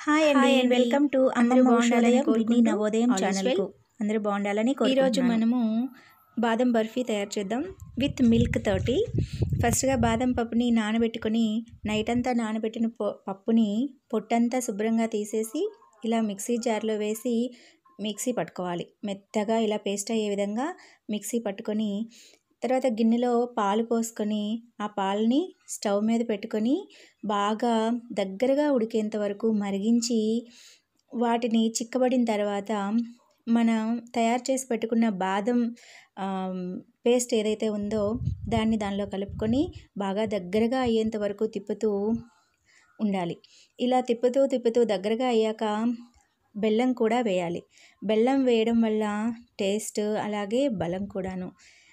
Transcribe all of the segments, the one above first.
Hi hi అండి అండి. Welcome to అందరూ అమ్మమ్మ బాగుండాలని ఉషోదయం విని కోరుకుంటూ నవోదయం all is ఛానల్కు అందరూ బాగుండాలని ఈరోజు కోరుకుంటున్నాను మనము బాదం బర్ఫీ తయారు చేద్దాం విత్ మిల్క్ తోటి ఫస్ట్గా బాదం పప్పుని నానబెట్టుకొని నైట్ అంతా నానబెట్టిన పొ- పప్పుని పొట్టంతా శుభ్రంగా తీసేసి ఇలా మిక్సీ జార్లో వేసి మిక్సీ పట్టుకోవాలి మెత్తగా ఇలా పేస్ట్ అయ్యే విధంగా మిక్సీ పట్టుకొని తర్వాత గిన్నెలో పాలు పోసుకొని ఆ పాలని స్టవ్ మీద పెట్టుకొని బాగా దగ్గరగా ఉడికేంత వరకు మరిగించి వాటిని చిక్కబడిన తర్వాత మనం తయారు చేసి పెట్టుకున్న బాదం ఆమ్, పేస్ట్ ఏదైతే ఉందో దాన్ని దానిలో కలుపుకొని బాగా దగ్గరగా అయ్యేంత వరకు తిప్పుతూ ఉండాలి ఇలా తిప్పుతూ తిప్పుతూ దగ్గరగా అయ్యాక బెల్లం కూడా వేయాలి బెల్లం వేయడం వల్ల టేస్ట్ అలాగే బలం కూడాను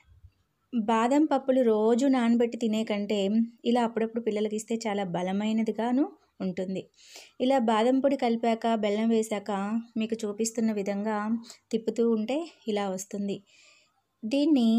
బాదం పప్పులు రోజు నానబెట్టి తినే కంటే ఇలా అప్పుడప్పుడు పిల్లలకి ఇస్తే చాలా బలమైనదిగాను ఉంటుంది ఇలా బాదం పొడి కలిపాక బెల్లం వేశాక మీకు చూపిస్తున్న విధంగా తిప్పుతూ ఉంటే ఇలా వస్తుంది దీన్ని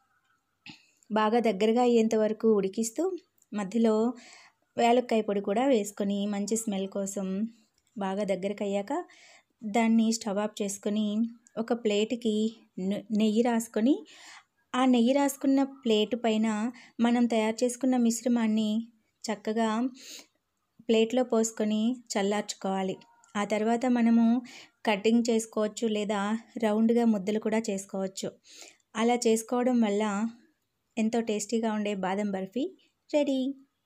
బాగా దగ్గరగా అయ్యేంత వరకు ఉడికిస్తూ మధ్యలో యాలక్కాయ పొడి కూడా వేసుకొని మంచి స్మెల్ కోసం బాగా దగ్గరకు అయ్యాక దాన్ని స్టవ్ ఆఫ్ చేసుకొని ఒక ప్లేట్కి నె- నెయ్యి రాసుకొని ఆ నెయ్యి రాసుకున్న ప్లేటు పైన మనం తయారు చేసుకున్న మిశ్రమాన్ని చక్కగా ప్లేట్లో పోసుకొని చల్లార్చుకోవాలి ఆ తర్వాత మనము కటింగ్ చేసుకోవచ్చు లేదా రౌండ్గా ముద్దలు కూడా చేసుకోవచ్చు అలా చేసుకోవడం వల్ల ఎంతో టేస్టీగా ఉండే బాదం బర్ఫీ రెడీ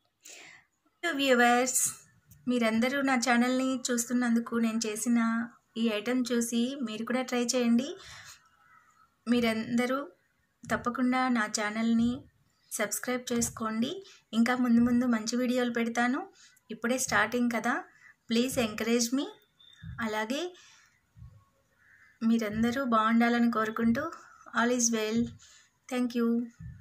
వ్యూవర్స్ మీరందరూ నా ఛానల్ని చూస్తున్నందుకు నేను చేసిన ఈ ఐటెం చూసి మీరు కూడా ట్రై చేయండి మీరందరూ తప్పకుండా నా ఛానల్ని సబ్స్క్రైబ్ చేసుకోండి ఇంకా ముందు ముందు మంచి వీడియోలు పెడతాను ఇప్పుడే స్టార్టింగ్ కదా ప్లీజ్ ఎంకరేజ్ మీ అలాగే మీరందరూ బాగుండాలని కోరుకుంటూ all is well thank you